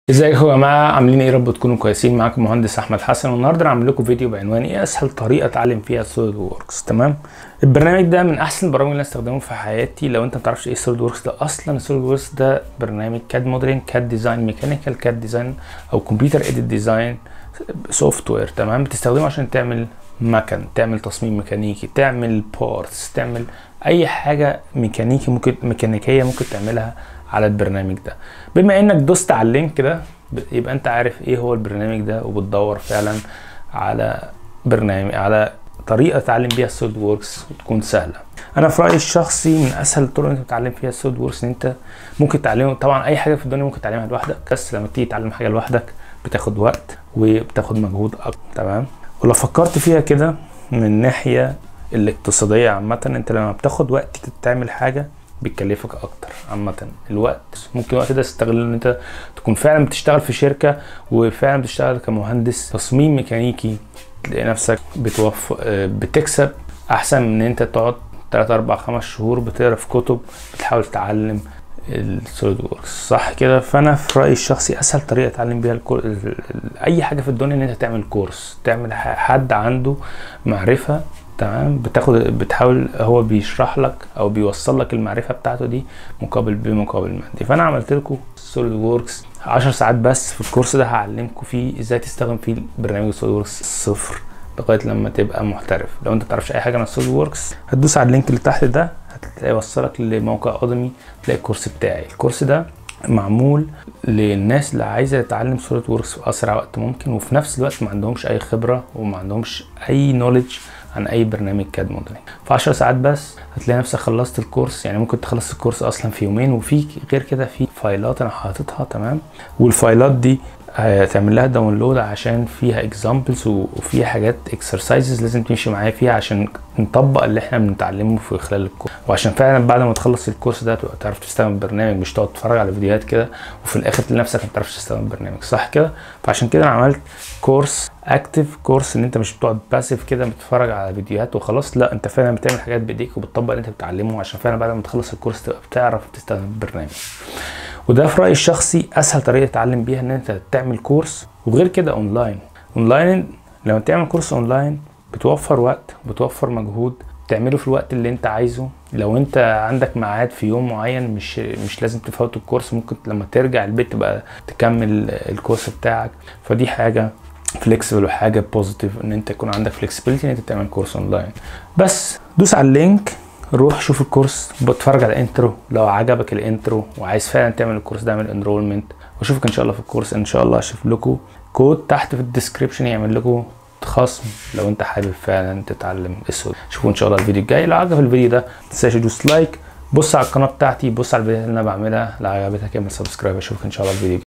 ازيكم يا جماعه عاملين ايه يا رب تكونوا كويسين معاكم مهندس احمد حسن والنهارده انا عامل لكم فيديو بعنوان ايه اسهل طريقه اتعلم فيها سوليد ووركس تمام البرنامج ده من احسن البرامج اللي انا استخدمه في حياتي لو انت ما تعرفش ايه سوليد ووركس ده اصلا السوليد ووركس ده برنامج كاد موديلنج كاد ديزاين ميكانيكال كاد ديزاين او كمبيوتر ايديت ديزاين سوفت وير تمام بتستخدمه عشان تعمل مكن تعمل تصميم ميكانيكي تعمل بارتس تعمل اي حاجه ميكانيكي ممكن ميكانيكيه ممكن تعملها على البرنامج ده بما انك دوست على اللينك ده يبقى انت عارف ايه هو البرنامج ده وبتدور فعلا على برنامج على طريقه تتعلم بيها السوليد ووركس وتكون سهله انا في رايي الشخصي من اسهل الطرق اللي انت تتعلم فيها السوليد ووركس ان انت ممكن تعلمه طبعا اي حاجه في الدنيا ممكن تعلمها لوحدك بس لما تيجي تتعلم حاجه لوحدك بتاخد وقت وبتاخد مجهود اكتر تمام ولو فكرت فيها كده من الناحيه الاقتصاديه عامه انت لما بتاخد وقت تعمل حاجه بيكلفك اكتر عامه الوقت ممكن الوقت ده تستغل ان انت تكون فعلا بتشتغل في شركه وفعلا بتشتغل كمهندس تصميم ميكانيكي تلاقي نفسك بتوفر بتكسب احسن من ان انت تقعد 3 4 5 شهور بتقرا في كتب بتحاول تتعلم السوليد ووركس صح كده فانا في رايي الشخصي اسهل طريقه اتعلم بيها الكور... اي حاجه في الدنيا ان انت تعمل كورس تعمل حد عنده معرفه تمام بتاخد بتحاول هو بيشرح لك او بيوصل لك المعرفه بتاعته دي مقابل بمقابل مادي فانا عملت لكم سوليد ووركس 10 ساعات بس في الكورس ده هعلمكم فيه ازاي تستخدم فيه برنامج السوليد ووركس صفر لغايه لما تبقى محترف لو انت متعرفش اي حاجه عن السوليد ووركس هتدوس على اللينك اللي تحت ده هتلاقي يوصلك لموقع ادمي تلاقي الكورس بتاعي الكورس ده معمول للناس اللي عايزه تتعلم سوليد ووركس في اسرع وقت ممكن وفي نفس الوقت ما عندهمش اي خبره وما عندهمش اي نوليدج عن اي برنامج كاد موديلنج في 10 ساعات بس هتلاقي نفسك خلصت الكورس يعني ممكن تخلص الكورس اصلا في يومين وفي غير كده في فايلات انا حاططها تمام والفايلات دي هتعمل لها داونلود عشان فيها اكزامبلز وفيها حاجات اكسرسايزز لازم تمشي معايا فيها عشان نطبق اللي احنا بنتعلمه في خلال الكورس وعشان فعلا بعد ما تخلص الكورس ده تبقى تعرف تستخدم البرنامج مش تقعد تتفرج على فيديوهات كده وفي الاخر تلاقي نفسك ما بتعرفش تستخدم البرنامج صح كده فعشان كده انا عملت كورس اكتف كورس ان انت مش بتقعد باسيف كده بتتفرج على فيديوهات وخلاص لا انت فعلا بتعمل حاجات بايديك وبتطبق اللي انت بتتعلمه عشان فعلا بعد ما تخلص الكورس تبقى بتعرف تستخدم البرنامج وده في رايي الشخصي اسهل طريقه تتعلم بيها ان انت تعمل كورس وغير كده اونلاين اونلاين لما تعمل كورس اونلاين بتوفر وقت بتوفر مجهود تعمله في الوقت اللي انت عايزه لو انت عندك ميعاد في يوم معين مش مش لازم تفوت الكورس ممكن لما ترجع البيت تبقى تكمل الكورس بتاعك فدي حاجه فليكسبل وحاجه بوزيتيف ان انت يكون عندك فليكسبيليتي ان انت تعمل كورس اونلاين بس دوس على اللينك روح شوف الكورس بتفرج على الانترو لو عجبك الانترو وعايز فعلا تعمل الكورس ده اعمل انرولمنت واشوفك ان شاء الله في الكورس ان شاء الله اشوف لكم كود تحت في الديسكريبشن يعمل لكم خصم لو انت حابب فعلا تتعلم السود شوفوا ان شاء الله الفيديو الجاي لو عجبك الفيديو ده ما تنساش تدوس لايك بص على القناه بتاعتي بص على الفيديوهات اللي انا بعملها لو عجبتك اعمل سبسكرايب اشوفك ان شاء الله الفيديو